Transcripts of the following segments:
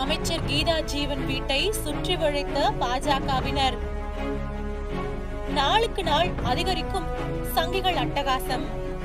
அமைச்சர் கீதா ஜீவன் வீட்டை சுற்றி வளைத்த பாஜகவினர் நாளுக்கு நாள் அதிகரிக்கும் சங்கிகள் அட்டகாசம்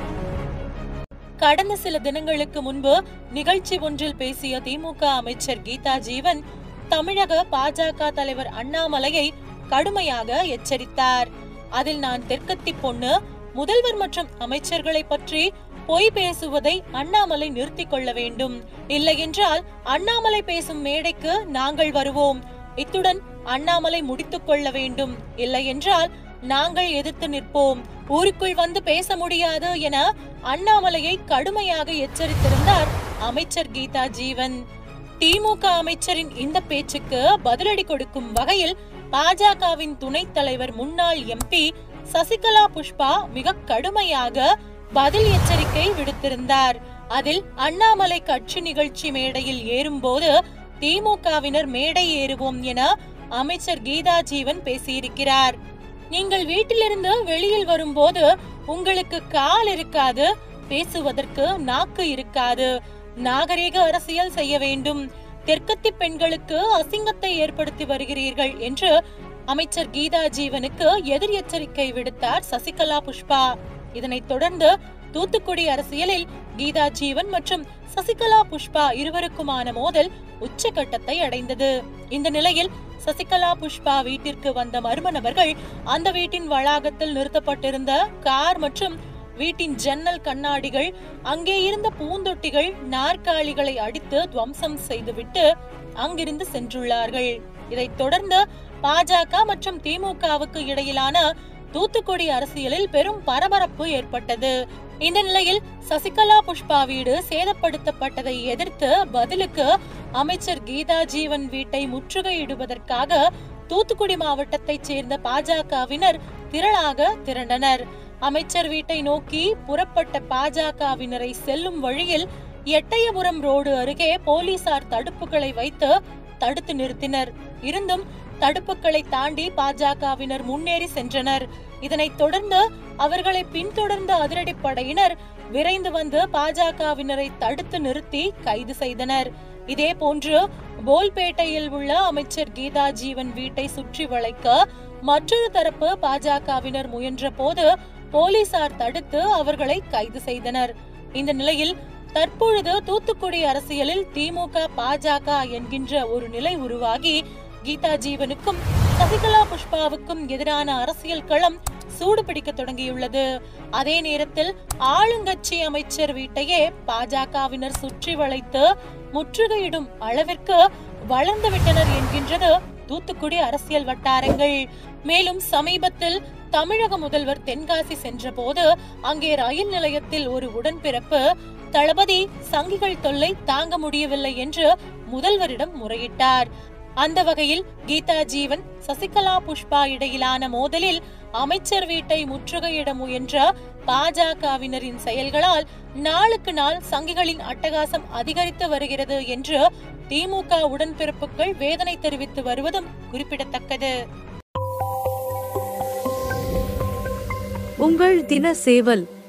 கடந்த சில தினங்களுக்கு முன்பு நிகழ்ச்சி ஒன்றில் பேசிய திமுக அமைச்சர் கீதா ஜீவன் தமிழக பாஜக தலைவர் அண்ணாமலையை கடுமையாக எச்சரித்தார் அதில் நான் தெற்கத்தி பொண்ணு முதல்வர் மற்றும் அமைச்சர்களை பற்றி பொய் பேசுவதை அண்ணாமலை நிறுத்திக் கொள்ள வேண்டும் இல்லையென்றால் அண்ணாமலை பேசும் மேடைக்கு நாங்கள் வருவோம் இத்துடன் அண்ணாமலை முடித்துக் கொள்ள வேண்டும் இல்லையென்றால் நாங்கள் எதிர்த்து நிற்போம் ஊருக்குள் வந்து பேச முடியாது என அண்ணாமலையை கடுமையாக எச்சரித்திருந்தார் அமைச்சர் கீதா ஜீவன் திமுக அமைச்சரின் இந்த பேச்சுக்கு பதிலடி கொடுக்கும் வகையில் பாஜகவின் துணைத் தலைவர் முன்னாள் எம்பி சசிகலா புஷ்பா மிக கடுமையாக பதில் எச்சரிக்கை விடுத்திருந்தார் அதில் அண்ணாமலை கட்சி நிகழ்ச்சி மேடையில் ஏறும்போது திமுகவினர் மேடை ஏறுவோம் என அமைச்சர் கீதா ஜீவன் பேசியிருக்கிறார் நீங்கள் வீட்டிலிருந்து வெளியில் வரும்போது உங்களுக்கு கால் இருக்காது பேசுவதற்கு நாக்கு இருக்காது நாகரீக அரசியல் செய்ய வேண்டும் தெற்கத்தி பெண்களுக்கு அசிங்கத்தை ஏற்படுத்தி வருகிறீர்கள் என்று அமைச்சர் கீதா ஜீவனுக்கு எதிர் எச்சரிக்கை விடுத்தார் சசிகலா புஷ்பா இதனைத் தொடர்ந்து தூத்துக்குடி அரசியலில் கீதா ஜீவன் மற்றும் சசிகலா புஷ்பா இருவருக்குமான மோதல் உச்சகட்டத்தை அடைந்தது இந்த நிலையில் சசிகலா புஷ்பா வீட்டிற்கு வந்த மர்ம நபர்கள் அந்த வீட்டின் வளாகத்தில் நிறுத்தப்பட்டிருந்த கார் மற்றும் வீட்டின் ஜன்னல் கண்ணாடிகள் அங்கே இருந்த பூந்தொட்டிகள் நாற்காலிகளை அடித்து துவம்சம் செய்துவிட்டு அங்கிருந்து சென்றுள்ளார்கள் இதைத் தொடர்ந்து பாஜக மற்றும் திமுகவுக்கு இடையிலான தூத்துக்குடி அரசியலில் பெரும் பரபரப்பு ஏற்பட்டது இந்த நிலையில் சசிகலா புஷ்பா வீடு சேதப்படுத்தப்பட்டதை எதிர்த்து பதிலுக்கு அமைச்சர் கீதா ஜீவன் வீட்டை முற்றுகையிடுவதற்காக தூத்துக்குடி மாவட்டத்தைச் சேர்ந்த பாஜகவினர் திரளாக திரண்டனர் அமைச்சர் வீட்டை நோக்கி புறப்பட்ட பாஜகவினரை செல்லும் வழியில் எட்டயபுரம் ரோடு அருகே போலீசார் தடுப்புகளை வைத்து தடுத்து நிறுத்தினர் இருந்தும் தடுப்புகளை தாண்டி பாஜகவினர் முன்னேறி சென்றனர் இதனைத் தொடர்ந்து அவர்களை பின்தொடர்ந்த அதிரடிப்படையினர் விரைந்து வந்து பாஜகவினரை தடுத்து நிறுத்தி கைது செய்தனர் இதே போன்று போல்பேட்டையில் உள்ள அமைச்சர் கீதா ஜீவன் வீட்டை சுற்றி வளைக்க மற்றொரு தரப்பு பாஜகவினர் முயன்ற போது போலீசார் தடுத்து அவர்களை கைது செய்தனர் இந்த நிலையில் தற்பொழுது தூத்துக்குடி அரசியலில் திமுக பாஜக என்கின்ற ஒரு நிலை உருவாகி கீதா ஜீவனுக்கும் சசிகலா புஷ்பாவுக்கும் எதிரான அரசியல் களம் சூடு பிடிக்க தொடங்கியுள்ளது அதே நேரத்தில் ஆளுங்கட்சி அமைச்சர் வீட்டையே பாஜகவினர் சுற்றி வளைத்து முற்றுகையிடும் அளவிற்கு வளர்ந்து விட்டனர் என்கின்றது தூத்துக்குடி அரசியல் வட்டாரங்கள் மேலும் சமீபத்தில் தமிழக முதல்வர் தென்காசி சென்றபோது அங்கே ரயில் நிலையத்தில் ஒரு உடன்பிறப்பு தளபதி சங்கிகள் தொல்லை தாங்க முடியவில்லை என்று முதல்வரிடம் முறையிட்டார் அந்த வகையில் கீதா ஜீவன் சசிகலா புஷ்பா இடையிலான மோதலில் அமைச்சர் வீட்டை முற்றுகையிட முயன்ற பாஜகவினரின் செயல்களால் நாளுக்கு நாள் சங்கிகளின் அட்டகாசம் அதிகரித்து வருகிறது என்று திமுக உடன்பிறப்புகள் வேதனை தெரிவித்து வருவதும் குறிப்பிடத்தக்கது உங்கள் தின சேவல்